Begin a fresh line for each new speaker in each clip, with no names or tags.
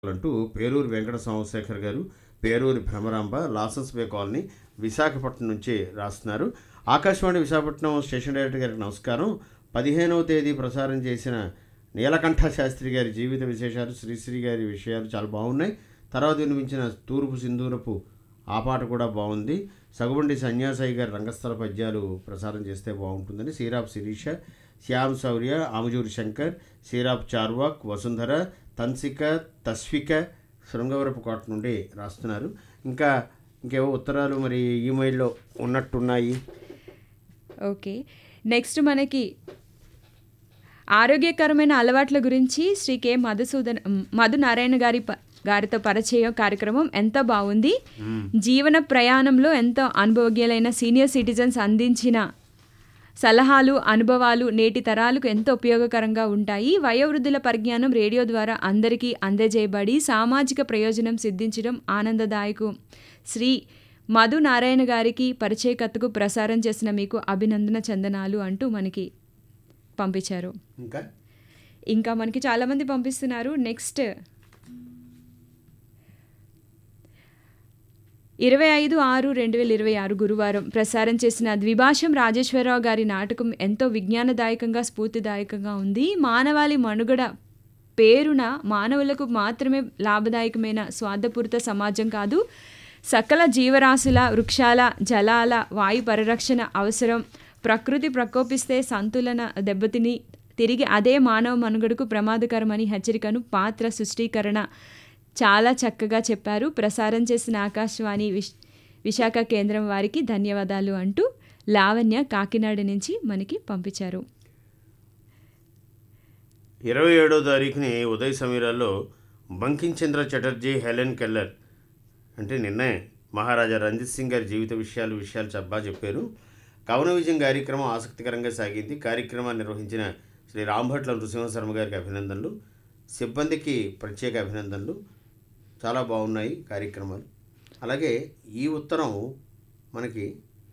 అంటూ Peruru Venkata Somashekar garu Peruri Bhramaramba Lawsons bay colony Visakhapatnam నుంచి రాస్తున్నారు ఆకాశవాణి విశాఖపట్నం స్టేషన్ డైరెక్టర్ గారికి నమస్కారం పదిహేనవ తేదీ ప్రసారం చేసిన నీలకంఠ శాస్త్రి గారి జీవిత విశేషాలు శ్రీశ్రీ గారి విషయాలు చాలా బాగున్నాయి తర్వాత వినిపించిన తూర్పు సింధూరపు ఆ పాట కూడా బాగుంది సగుబండి సన్యాసాయి గారి రంగస్థల పద్యాలు ప్రసారం చేస్తే బాగుంటుందని సీరాప్ శిరీష శ్యామ్ శౌర్య ఆముజూరి శంకర్ సీరాప్ చార్వాక్ వసుంధర తన్సిక తస్విక శృంగవరపు కోట నుండి రాస్తున్నారు ఇంకా ఇంకేవో ఉత్తరాలు మరి ఈమెయిల్లో ఉన్నట్టున్నాయి
ఓకే నెక్స్ట్ మనకి ఆరోగ్యకరమైన అలవాట్ల గురించి శ్రీ కె మధుసూదన్ మధు నారాయణ గారి ప- గారితో పరిచయం కార్యక్రమం ఎంత బాగుంది జీవన ప్రయాణంలో ఎంతో అనుభవజ్ఞులైన సీనియర్ సిటిజన్స్ అందించిన సలహాలు అనుభవాలు నేటి తరాలకు ఎంతో ఉపయోగకరంగా ఉంటాయి వయోవృద్ధుల పరిజ్ఞానం రేడియో ద్వారా అందరికీ అందజేయబడి సామాజిక ప్రయోజనం సిద్ధించడం ఆనందదాయకం శ్రీ మధు నారాయణ గారికి పరిచయకత్తకు ప్రసారం చేసిన మీకు అభినందన చందనాలు అంటూ మనకి పంపించారు
ఇంకా
ఇంకా మనకి చాలామంది పంపిస్తున్నారు నెక్స్ట్ ఇరవై ఐదు ఆరు రెండు వేల ఇరవై ఆరు గురువారం ప్రసారం చేసిన ద్విభాషం రాజేశ్వరరావు గారి నాటకం ఎంతో విజ్ఞానదాయకంగా స్ఫూర్తిదాయకంగా ఉంది మానవాళి మనుగడ పేరున మానవులకు మాత్రమే లాభదాయకమైన స్వార్థపూరిత సమాజం కాదు సకల జీవరాశుల వృక్షాల జలాల వాయు పరిరక్షణ అవసరం ప్రకృతి ప్రకోపిస్తే సంతులన దెబ్బతిని తిరిగి అదే మానవ మనుగడకు ప్రమాదకరమని హెచ్చరికను పాత్ర సృష్టీకరణ చాలా చక్కగా చెప్పారు ప్రసారం చేసిన ఆకాశవాణి విశ్ విశాఖ కేంద్రం వారికి ధన్యవాదాలు అంటూ లావణ్య కాకినాడ నుంచి మనకి పంపించారు
ఇరవై ఏడో తారీఖుని ఉదయ సమీరాల్లో బంకించంద్ర చటర్జీ హెలెన్ కెల్లర్ అంటే నిన్నే మహారాజా రంజిత్ సింగ్ గారి జీవిత విషయాలు విషయాలు చెప్పా చెప్పారు కవన విజయం కార్యక్రమం ఆసక్తికరంగా సాగింది కార్యక్రమాన్ని నిర్వహించిన శ్రీ రాంభట్ల నృసింహశర్మ గారికి అభినందనలు సిబ్బందికి ప్రత్యేక అభినందనలు చాలా బాగున్నాయి కార్యక్రమాలు అలాగే ఈ ఉత్తరం మనకి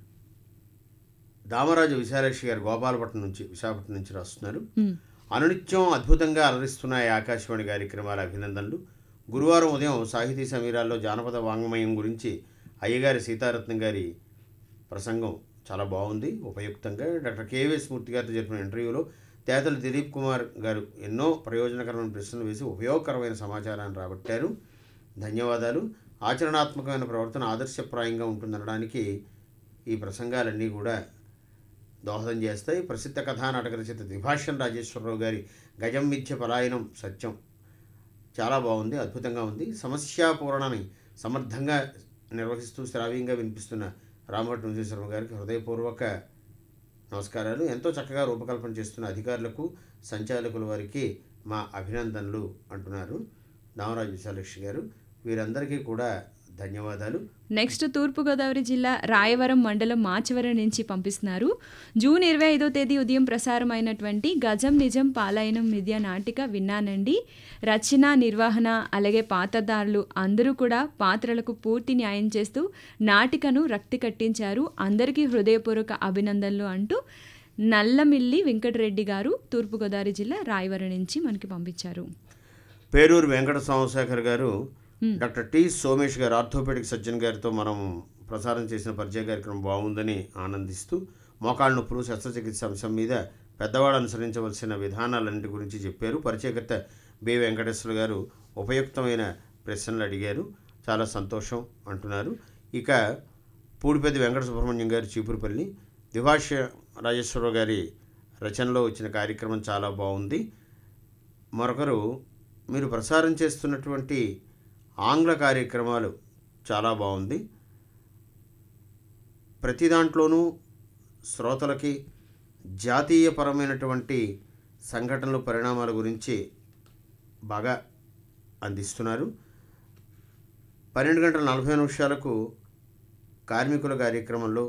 దామరాజు విశాలాక్షి గారు గోపాలపట్నం నుంచి విశాఖపట్నం నుంచి రాస్తున్నారు
మ్,
అనునిత్యం అద్భుతంగా అలరిస్తున్నాయి ఆకాశవాణి కార్యక్రమాల అభినందనలు గురువారం ఉదయం సాహితీ సమీరాల్లో జానపద వాంగ్మయం గురించి అయ్యగారి సీతారత్నం గారి ప్రసంగం చాలా బాగుంది ఉపయుక్తంగా డాక్టర్ కేవీఎస్ మూర్తి గారితో జరిపిన ఇంటర్వ్యూలో తేతల దిలీప్ కుమార్ గారు ఎన్నో ప్రయోజనకరమైన ప్రశ్నలు వేసి ఉపయోగకరమైన సమాచారాన్ని రాబట్టారు ధన్యవాదాలు ఆచరణాత్మకమైన ప్రవర్తన ఆదర్శప్రాయంగా ఉంటుందనడానికి ఈ ప్రసంగాలన్నీ కూడా దోహదం చేస్తాయి ప్రసిద్ధ కథానాటక రచయిత ద్విభాష్యం రాజేశ్వరరావు గారి గజం మిథ్య పలాయనం సత్యం చాలా బాగుంది అద్భుతంగా ఉంది సమస్యాపూరణని సమర్థంగా నిర్వహిస్తూ శ్రావ్యంగా వినిపిస్తున్న రామభట్ నృసింహశర్మ గారికి హృదయపూర్వక నమస్కారాలు ఎంతో చక్కగా రూపకల్పన చేస్తున్న అధికారులకు సంచాలకుల వారికి మా అభినందనలు అంటున్నారు దామరాజు విశాలక్ష్మి గారు వీరందరికీ కూడా ధన్యవాదాలు
నెక్స్ట్ తూర్పుగోదావరి జిల్లా రాయవరం మండలం మాచవరం నుంచి పంపిస్తున్నారు జూన్ ఇరవై ఐదో తేదీ ఉదయం ప్రసారం అయినటువంటి గజం నిజం పాలాయనం విద్య నాటిక విన్నానండి రచన నిర్వహణ అలాగే పాత్రదారులు అందరూ కూడా పాత్రలకు పూర్తి న్యాయం చేస్తూ నాటికను రక్తి కట్టించారు అందరికీ హృదయపూర్వక అభినందనలు అంటూ నల్లమిల్లి వెంకటరెడ్డి గారు తూర్పుగోదావరి జిల్లా రాయవరం నుంచి మనకి పంపించారు
పేరూరు వెంకట సోమశేఖర్ గారు డాక్టర్ టి సోమేష్ గారు ఆర్థోపెడిక్ సర్జన్ గారితో మనం ప్రసారం చేసిన పరిచయ కార్యక్రమం బాగుందని ఆనందిస్తూ మోకాళ్ళ నొప్పులు శస్త్రచికిత్స అంశం మీద పెద్దవాడు అనుసరించవలసిన విధానాలన్నింటి గురించి చెప్పారు పరిచయకర్త బి వెంకటేశ్వర గారు ఉపయుక్తమైన ప్రశ్నలు అడిగారు చాలా సంతోషం అంటున్నారు ఇక పూడిపెద్ది వెంకట సుబ్రహ్మణ్యం గారు చీపురుపల్లి దివాష రాజేశ్వరరావు గారి రచనలో వచ్చిన కార్యక్రమం చాలా బాగుంది మరొకరు మీరు ప్రసారం చేస్తున్నటువంటి ఆంగ్ల కార్యక్రమాలు చాలా బాగుంది ప్రతి దాంట్లోనూ శ్రోతలకి జాతీయపరమైనటువంటి సంఘటనలు పరిణామాల గురించి బాగా అందిస్తున్నారు పన్నెండు గంటల నలభై నిమిషాలకు కార్మికుల కార్యక్రమంలో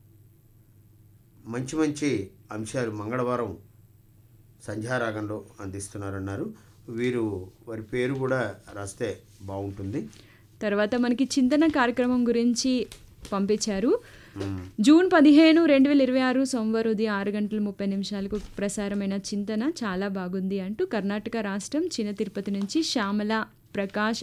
మంచి మంచి అంశాలు మంగళవారం సంధ్యారాగంలో అందిస్తున్నారన్నారు వీరు వారి పేరు కూడా రాస్తే బాగుంటుంది
తర్వాత మనకి చింతన కార్యక్రమం గురించి పంపించారు జూన్ పదిహేను రెండు వేల ఇరవై ఆరు సోమవారం ఉదయం ఆరు గంటల ముప్పై నిమిషాలకు ప్రసారమైన చింతన చాలా బాగుంది అంటూ కర్ణాటక రాష్ట్రం చిన్న తిరుపతి నుంచి శ్యామల ప్రకాష్